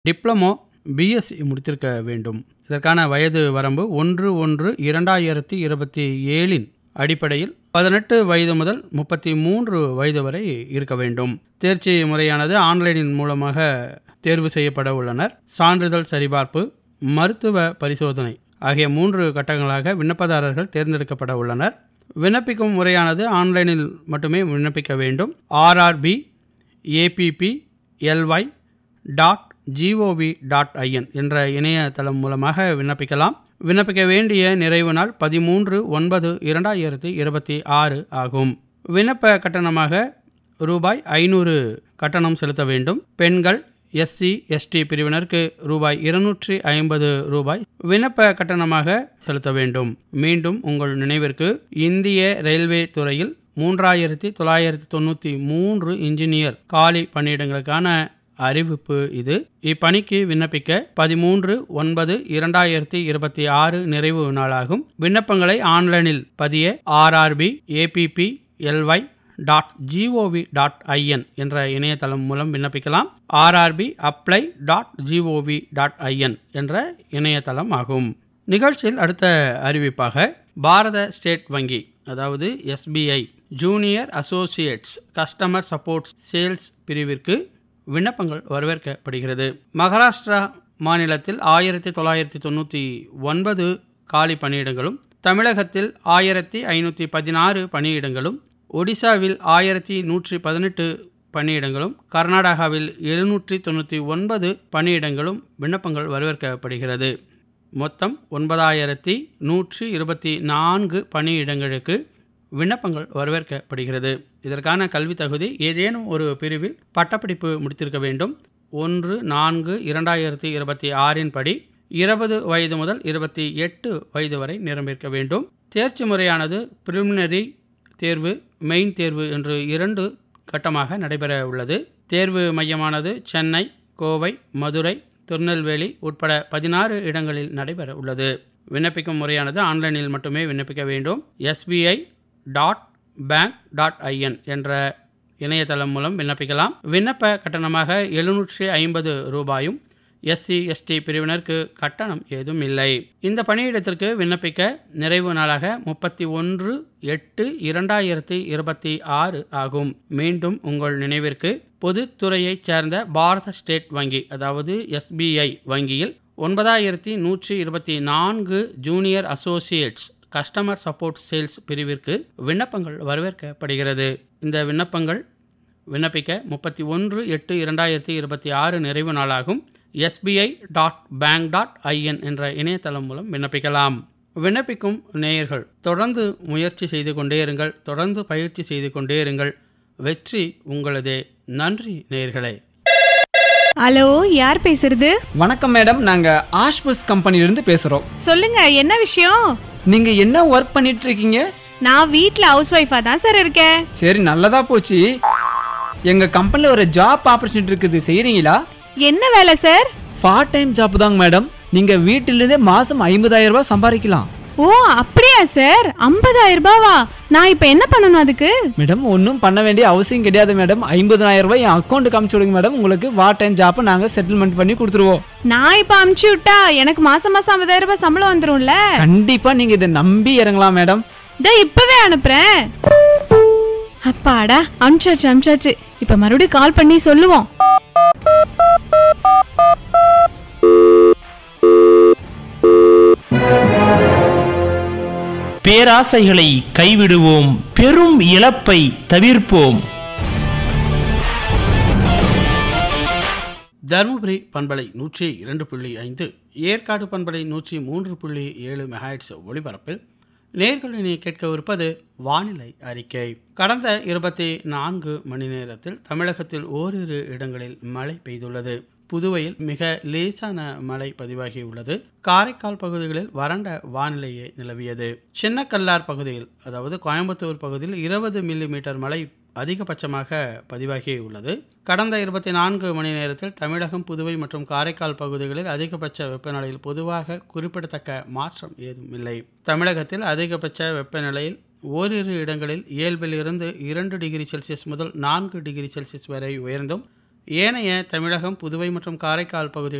diploma BSc முடித்திருக்க வேண்டும் இதற்கான வயது வரம்பு ஒன்று ஒன்று இரண்டாயிரத்தி இருபத்தி ஏழின் அடிப்படையில் பதினெட்டு வயது முதல் முப்பத்தி மூன்று வயது வரை இருக்க வேண்டும் தேர்ச்சி முறையானது ஆன்லைனின் மூலமாக தேர்வு செய்யப்பட உள்ளனர் சான்றிதழ் சரிபார்ப்பு மருத்துவ பரிசோதனை ஆகிய மூன்று கட்டங்களாக விண்ணப்பதாரர்கள் தேர்ந்தெடுக்கப்பட உள்ளனர் விண்ணப்பிக்கும் முறையானது ஆன்லைனில் மட்டுமே விண்ணப்பிக்க வேண்டும் RRB apply dot gov dot in என்ற இணையதளம் மூலமாக விண்ணப்பிக்கலாம் விண்ணப்பிக்க வேண்டிய நிறைவு நாள் பதிமூன்று ஒன்பது இரண்டாயிரத்தி இருபத்தி ஆறு ஆகும் விண்ணப்ப கட்டணமாக ரூபாய் ஐநூறு கட்டணம் செலுத்த வேண்டும் பெண்கள் எஸ்சி எஸ்டி பிரிவினருக்கு ரூபாய் இருநூற்றி ஐம்பது ரூபாய் விண்ணப்ப கட்டணமாக செலுத்த வேண்டும் மீண்டும் உங்கள் நினைவிற்கு இந்திய ரயில்வே துறையில் மூன்றாயிரத்தி தொள்ளாயிரத்தி தொண்ணூற்றி மூன்று இன்ஜினியர் காலி பணியிடங்களுக்கான அறிவிப்பு இது இப்பணிக்கு விண்ணப்பிக்க பதிமூன்று ஒன்பது இரண்டாயிரத்தி இருபத்தி ஆறு நிறைவு நாளாகும் விண்ணப்பங்களை ஆன்லைனில் பதிய RRB apply dot gov dot in என்ற இணையதளம் மூலம் விண்ணப்பிக்கலாம் RRB apply dot gov dot in என்ற இணையதளம் ஆகும் நிகழ்ச்சியில் அடுத்த அறிவிப்பாக பாரத ஸ்டேட் வங்கி அதாவது SBI junior associates customer support sales பிரிவிற்கு விண்ணப்பங்கள் வரவேற்கப்படுகிறது மகாராஷ்டிரா மாநிலத்தில் ஆயிரத்தி தொள்ளாயிரத்தி தொண்ணூற்றி ஒன்பது காலி பணியிடங்களும் தமிழகத்தில் ஆயிரத்தி ஐநூற்றி பதினாறு பணியிடங்களும் ஒடிசாவில் ஆயிரத்தி நூற்றி பதினெட்டு பணியிடங்களும் கர்நாடகாவில் எழுநூற்றி தொண்ணூற்றி ஒன்பது பணியிடங்களும் விண்ணப்பங்கள் வரவேற்கப்படுகிறது மொத்தம் ஒன்பதாயிரத்தி நூற்றி இருபத்தி நான்கு பணியிடங்களுக்கு விண்ணப்பங்கள் வரவேற்கப்படுகிறது இதற்கான கல்வி தகுதி ஏதேனும் ஒரு பிரிவில் பட்டப்படிப்பு முடித்திருக்க வேண்டும் ஒன்று நான்கு இரண்டாயிரத்தி இருபத்தி ஆறின் படி இருபது வயது முதல் இருபத்தி எட்டு வயது வரை நிரம்பியிருக்க வேண்டும் தேர்ச்சி முறையானது பிரிலிமினரி தேர்வு மெயின் தேர்வு என்று இரண்டு கட்டமாக நடைபெற உள்ளது தேர்வு மையமானது சென்னை கோவை மதுரை திருநெல்வேலி உட்பட பதினாறு இடங்களில் நடைபெற உள்ளது விண்ணப்பிக்கும் முறையானது ஆன்லைனில் மட்டுமே விண்ணப்பிக்க வேண்டும் SBI dot bank dot in என்ற இணையதளம் மூலம் விண்ணப்பிக்கலாம் விண்ணப்ப கட்டணமாக எழுநூற்றி ஐம்பது ரூபாயும் எஸ்சி எஸ்டி பிரிவினருக்கு கட்டணம் ஏதும் இல்லை இந்த பணியிடத்திற்கு விண்ணப்பிக்க நிறைவு நாளாக முப்பத்தி ஒன்று எட்டு இரண்டாயிரத்தி இருபத்தி ஆறு ஆகும் மீண்டும் உங்கள் நினைவிற்கு பொதுத்துறையைச் சேர்ந்த பாரத ஸ்டேட் வங்கி அதாவது எஸ்பிஐ வங்கியில் ஒன்பதாயிரத்தி நூற்றி இருபத்தி நான்கு junior associates customer support sales பிரிவிற்கு விண்ணப்பங்கள் வரவேற்கப்படுகிறது இந்த விண்ணப்பங்கள் விண்ணப்பிக்க முப்பத்தி ஒன்று எட்டு இரண்டாயிரத்தி இருபத்தி ஆறு நிறைவு நாளாகும் SBI dot bank dot in என்ற இணையதளம் மூலம் விண்ணப்பிக்கலாம் விண்ணப்பிக்கும் நேயர்கள் தொடர்ந்து முயற்சி செய்து கொண்டே இருங்கள் தொடர்ந்து பயிற்சி செய்து கொண்டே இருங்கள் வெற்றி உங்களதே நன்றி நேயர்களே ஹலோ யார் பேசுறது வணக்கம் மேடம் நாங்க ஆஷ்புஸ் கம்பெனிலிருந்து பேசுறோம் சொல்லுங்க என்ன விஷயம் நீங்க என்ன ஒர்க் பண்ணிட்டு இருக்கீங்க நான் வீட்ல ஹவுஸ் ஒய்ஃபா தான் சார் இருக்கேன் சரி நல்லதா போச்சு எங்க கம்பெனில ஒரு ஜாப் ஆப்பர்ச்சுனிட்டி இருக்குது செய்றீங்களா என்ன வேலை சார் பார்ட் டைம் ஜாப் தாங்க மேடம் நீங்க வீட்டிலிருந்தே மாசம் ஐம்பதாயிரம் ரூபாய் சம்பாதிக்கலாம் ஓ அப்படியா சார் ஐம்பதாயிரம் ரூபாவா நான் இப்ப என்ன பண்ணணும் அதுக்கு மேடம் ஒன்றும் பண்ண வேண்டிய அவசியம் கிடையாது மேடம் ஐம்பதாயிரம் ரூபாய் என் அக்கௌண்ட்டுக்கு அமுச்சு விடுங்க மேடம் உங்களுக்கு பார்ட் டைம் ஜாப்பை நாங்கள் செட்டில்மெண்ட் பண்ணி கொடுத்துருவோம் நான் இப்ப அமுச்சு விட்டா எனக்கு மாசம் மாசம் ஐம்பதாயிரம் ரூபாய் சம்பளம் வந்துரும்ல கண்டிப்பா நீங்க இதை நம்பி இறங்கலாம் மேடம் இதோ இப்பவே அனுப்புறேன் அப்பாடா அனுப்பிச்சாச்சு அனுப்பிச்சாச்சு இப்ப மறுபடியும் கால் பண்ணி சொல்லுவோம் பேராசைகளை கைவிடுவோம் பெரும் இழப்பை தவிர்ப்போம் தருமபுரி பண்பலை நூற்றி இரண்டு புள்ளி ஐந்து ஏற்காடு பண்பலை நூற்றி மூன்று புள்ளி ஏழு மெகாஹெட்ஸ் ஒளிபரப்பில் நேர்களினை கேட்கவிருப்பது வானிலை அறிக்கை கடந்த இருபத்தி நான்கு மணி நேரத்தில் தமிழகத்தில் ஓரிரு இடங்களில் மழை பெய்துள்ளது புதுவையில் மிக லேசான மழை பதிவாகியுள்ளது காரைக்கால் பகுதிகளில் வறண்ட வானிலையே நிலவியது சின்னக்கல்லார் பகுதியில் அதாவது கோயம்புத்தூர் பகுதியில் இருபது மில்லி மீட்டர் மழை அதிகபட்சமாக பதிவாகியுள்ளது கடந்த இருபத்தி நான்கு மணி நேரத்தில் தமிழகம் புதுவை மற்றும் காரைக்கால் பகுதிகளில் அதிகபட்ச வெப்பநிலையில் பொதுவாக குறிப்பிடத்தக்க மாற்றம் ஏதும் இல்லை தமிழகத்தில் அதிகபட்ச வெப்பநிலையில் ஓரிரு இடங்களில் இயல்பில் இருந்து இரண்டு டிகிரி செல்சியஸ் முதல் நான்கு டிகிரி செல்சியஸ் வரை உயர்ந்தும் ஏனைய தமிழகம் புதுவை மற்றும் காரைக்கால் பகுதிகளில்